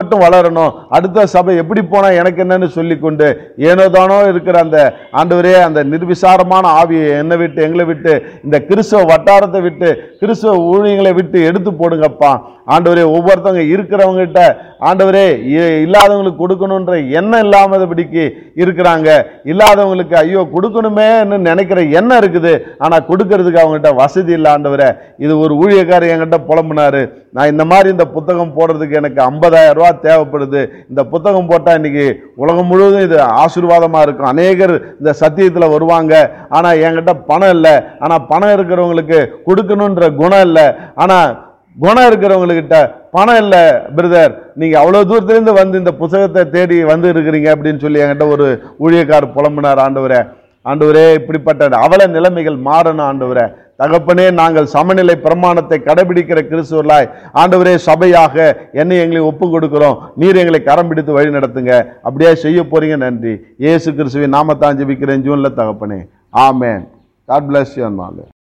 மட்டும் வளரணும் அடுத்த சபை எப்படி போனா எனக்கு என்னன்னு சொல்லிக்கொண்டு ஏனோதானோ இருக்கிற அந்த ஆண்டவரே அந்த நிர்விசாரமான ஆவியை என்னை விட்டு எங்களை விட்டு இந்த கிறிஸ்தவ வட்டாரத்தை விட்டு கிறிஸ்தவ ஊழியங்களை விட்டு எடுத்து போடுங்கப்பா ஆண்டவரே ஒவ்வொருத்தவங்க இருக்கிறவங்ககிட்ட ஆண்டவரே இ- இல்லாதவங்களுக்கு கொடுக்கணுன்ற எண்ணம் இல்லாமதபடிக்கு இருக்கிறாங்க இல்லாதவங்களுக்கு ஐயோ கொடுக்கணுமேன்னு நினைக்கிற எண்ணம் இருக்குது ஆனா கொடுக்கறதுக்கு அவங்ககிட்ட வசதி இல்லை ஆண்டவரே இது ஒரு ஊழியக்காரர் என்கிட்ட புலம்புனாரு நான் இந்த மாதிரி இந்த புத்தகம் போடுறதுக்கு எனக்கு 50000 ரூபாய் தேவைப்படுது இந்த புத்தகம் போட்டா இன்னைக்கு உலகம் முழுவதும் இது ஆசீர்வாதமா இருக்கும் அநேகர் இந்த சத்தியத்துல வருவாங்க ஆனா என்கிட்ட பணம் இல்லை ஆனா பணம் இருக்கிறவங்களுக்கு கொடுக்கணுன்ற குணம் இல்லை ஆனா குணம் இருக்கிறவங்ககிட்ட பணம் இல்லை பிரதர் நீங்க அவ்வளவு தூரத்துலேருந்து வந்து இந்த புத்தகத்தை தேடி வந்து இருக்கிறீங்க அப்படின்னு சொல்லி என்கிட்ட ஒரு ஊழியக்கார் புலம்பினார் ஆண்டவரே ஆண்டவரே இப்படிப்பட்ட அவல நிலைமைகள் மாறணும் ஆண்டவரே தகப்பனே நாங்கள் சமநிலை பிரமாணத்தை கடைபிடிக்கிற கிறிஸ்துவர்களாய் ஆண்டவரே சபையாக என்னை எங்களை ஒப்பு கொடுக்கிறோம் நீர் எங்களை கரம் பிடித்து வழி நடத்துங்க அப்படியே செய்ய போறீங்க நன்றி இயேசு கிறிஸ்துவின் நாமத்தான் ஜெபிக்கிறேன் ஜூன்ல தகப்பனே ஆமேன் காட் பிளஸ் யூ